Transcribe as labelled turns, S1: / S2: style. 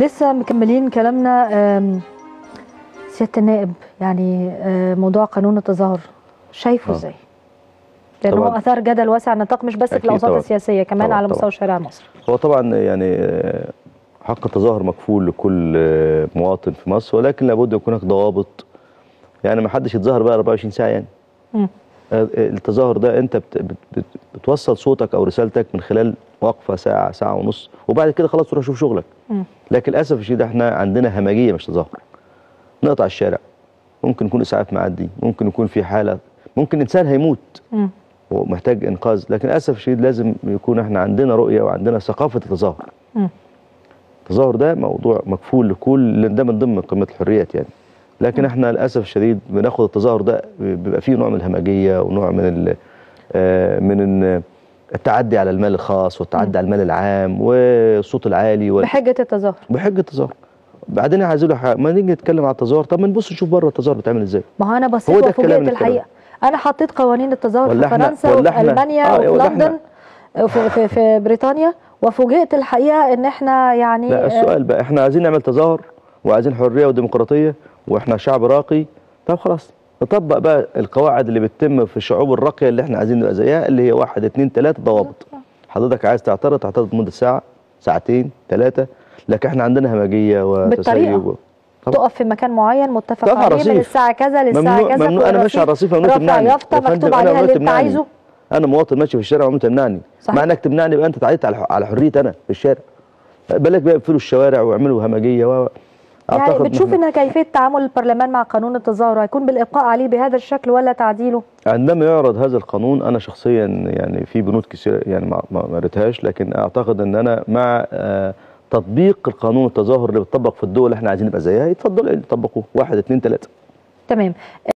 S1: لسه مكملين كلامنا آم، سياده النائب يعني آه، موضوع قانون التظاهر شايفه
S2: آه.
S1: ازاي؟ لانه هو
S2: طبعاً.
S1: اثار جدل واسع النطاق مش بس في
S2: أكيد
S1: الاوساط
S2: طبعاً.
S1: السياسيه كمان
S2: طبعاً
S1: على
S2: طبعاً.
S1: مستوى شارع مصر
S2: هو طبعا يعني آه، حق التظاهر مكفول لكل آه، مواطن في مصر ولكن لابد يكون هناك ضوابط يعني ما حدش يتظاهر بقى 24 ساعه يعني
S1: مم.
S2: آه، التظاهر ده انت بت بت بت بتوصل صوتك او رسالتك من خلال وقفه ساعه ساعه ونص وبعد كده خلاص تروح شوف شغلك
S1: مم.
S2: لكن للاسف الشديد احنا عندنا همجيه مش تظاهر نقطع الشارع ممكن يكون اسعاف معدي ممكن يكون في حاله ممكن انسان هيموت
S1: مم.
S2: ومحتاج انقاذ لكن للاسف الشديد لازم يكون احنا عندنا رؤيه وعندنا ثقافه التظاهر
S1: مم.
S2: التظاهر ده موضوع مكفول لكل لأن ده من ضمن قمه الحريات يعني لكن احنا للاسف الشديد بناخد التظاهر ده بيبقى فيه نوع من الهمجيه ونوع من ال آه، من ال- التعدي على المال الخاص والتعدي على المال العام والصوت العالي وال...
S1: بحجه التظاهر
S2: بحجه التظاهر بعدين عايزين له حاجه ما نيجي نتكلم على التظاهر طب ما نبص نشوف بره التظاهر بتعمل ازاي
S1: ما هو انا
S2: هو
S1: بصيت
S2: ده الكلام
S1: وفوجئت
S2: اللي
S1: الحقيقه انا حطيت قوانين التظاهر
S2: ولا
S1: في
S2: إحنا-
S1: فرنسا
S2: ولا إحنا-
S1: وفي المانيا
S2: آه،
S1: وفي
S2: ولا إحنا-
S1: لندن وفي في, في بريطانيا وفوجئت الحقيقه ان احنا يعني
S2: لا
S1: آه،
S2: السؤال بقى احنا عايزين نعمل تظاهر وعايزين حريه وديمقراطيه واحنا شعب راقي طب خلاص نطبق بقى القواعد اللي بتتم في الشعوب الراقيه اللي احنا عايزين نبقى زيها اللي هي واحد اتنين تلاته ضوابط حضرتك عايز تعترض تعترض لمده ساعه ساعتين ثلاثه لكن احنا عندنا همجيه
S1: بالطريقة.
S2: وتسيب طبعا.
S1: تقف في مكان معين متفق
S2: تقف على
S1: عليه من
S2: الرصيف.
S1: الساعه كذا للساعه
S2: ممنوع
S1: كذا
S2: ممنوع
S1: فوق
S2: انا ماشي على الرصيف ممنوع
S1: رافع
S2: تمنعني
S1: يافطه
S2: يا فندم،
S1: مكتوب
S2: أنا
S1: عليها
S2: ممنوع
S1: اللي انت
S2: تمنعني.
S1: عايزه
S2: انا مواطن ماشي في الشارع ممنوع تمنعني
S1: صحيح.
S2: مع انك تمنعني يبقى انت تعديت على على حريتي انا في الشارع بالك بقى يقفلوا الشوارع ويعملوا همجيه و
S1: يعني
S2: أعتقد إن
S1: بتشوف
S2: إحنا-
S1: ان كيفيه تعامل البرلمان مع قانون التظاهر هيكون بالابقاء عليه بهذا الشكل ولا تعديله
S2: عندما يعرض هذا القانون انا شخصيا يعني في بنود كثيره يعني ما ما ما قريتهاش لكن اعتقد ان انا مع آه، تطبيق القانون التظاهر اللي بيطبق في الدول اللي احنا عايزين نبقى زيها يتفضلوا يطبقوه واحد اثنين ثلاثه
S1: تمام